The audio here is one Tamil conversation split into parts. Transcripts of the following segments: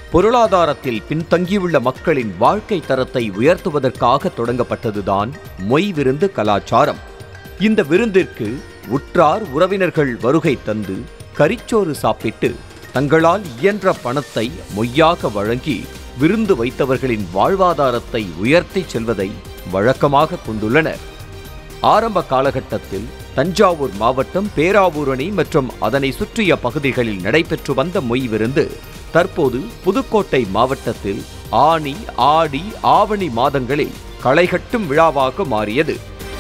பொருளாதாரத்தில் பின்தங்கியுள்ள மக்களின் வாழ்க்கை தரத்தை உயர்த்துவதற்காக தொடங்கப்பட்டதுதான் மொய் விருந்து கலாச்சாரம் இந்த விருந்திற்கு உற்றார் உறவினர்கள் வருகை தந்து கரிச்சோறு சாப்பிட்டு தங்களால் இயன்ற பணத்தை மொய்யாக வழங்கி விருந்து வைத்தவர்களின் வாழ்வாதாரத்தை உயர்த்திச் செல்வதை வழக்கமாக கொண்டுள்ளனர் ஆரம்ப காலகட்டத்தில் தஞ்சாவூர் மாவட்டம் பேராவூரணி மற்றும் அதனை சுற்றிய பகுதிகளில் நடைபெற்று வந்த மொய் விருந்து தற்போது புதுக்கோட்டை மாவட்டத்தில் ஆனி ஆடி ஆவணி மாதங்களில் களைகட்டும் விழாவாக மாறியது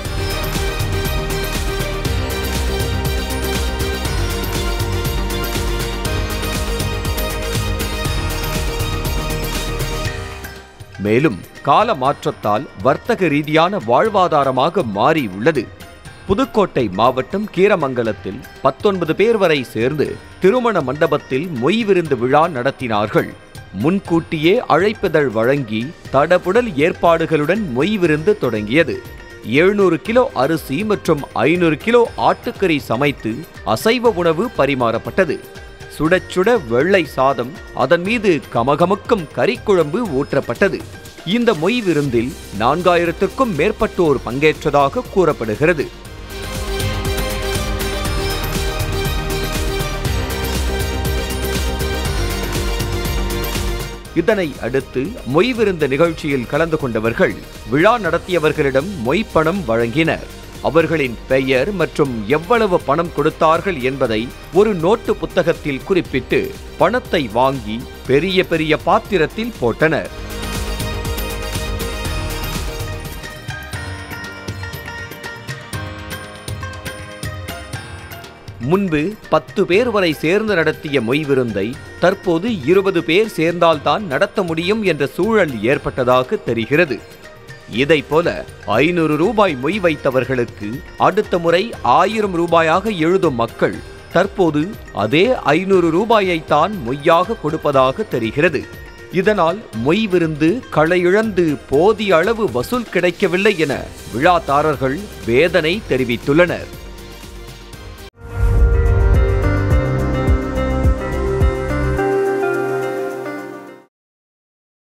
மேலும் கால மாற்றத்தால் வர்த்தக ரீதியான வாழ்வாதாரமாக மாறி உள்ளது புதுக்கோட்டை மாவட்டம் கீரமங்கலத்தில் பத்தொன்பது பேர் வரை சேர்ந்து திருமண மண்டபத்தில் மொய் விருந்து விழா நடத்தினார்கள் முன்கூட்டியே அழைப்பிதழ் வழங்கி தடபுடல் ஏற்பாடுகளுடன் மொய் விருந்து தொடங்கியது எழுநூறு கிலோ அரிசி மற்றும் ஐநூறு கிலோ ஆட்டுக்கறி சமைத்து அசைவ உணவு பரிமாறப்பட்டது சுடச் சுட வெள்ளை சாதம் அதன் மீது கமகமக்கும் கறிக்குழம்பு ஊற்றப்பட்டது இந்த மொய் விருந்தில் நான்காயிரத்திற்கும் மேற்பட்டோர் பங்கேற்றதாக கூறப்படுகிறது இதனை அடுத்து மொய் விருந்த நிகழ்ச்சியில் கலந்து கொண்டவர்கள் விழா நடத்தியவர்களிடம் மொய்ப்பணம் வழங்கினர் அவர்களின் பெயர் மற்றும் எவ்வளவு பணம் கொடுத்தார்கள் என்பதை ஒரு நோட்டு புத்தகத்தில் குறிப்பிட்டு பணத்தை வாங்கி பெரிய பெரிய பாத்திரத்தில் போட்டனர் முன்பு பத்து பேர் வரை சேர்ந்து நடத்திய மொய் விருந்தை தற்போது இருபது பேர் சேர்ந்தால்தான் நடத்த முடியும் என்ற சூழல் ஏற்பட்டதாக தெரிகிறது இதைப் போல ஐநூறு ரூபாய் மொய் வைத்தவர்களுக்கு அடுத்த முறை ஆயிரம் ரூபாயாக எழுதும் மக்கள் தற்போது அதே ஐநூறு ரூபாயைத்தான் மொய்யாக கொடுப்பதாக தெரிகிறது இதனால் மொய் விருந்து களையிழந்து போதிய அளவு வசூல் கிடைக்கவில்லை என விழாதாரர்கள் வேதனை தெரிவித்துள்ளனர்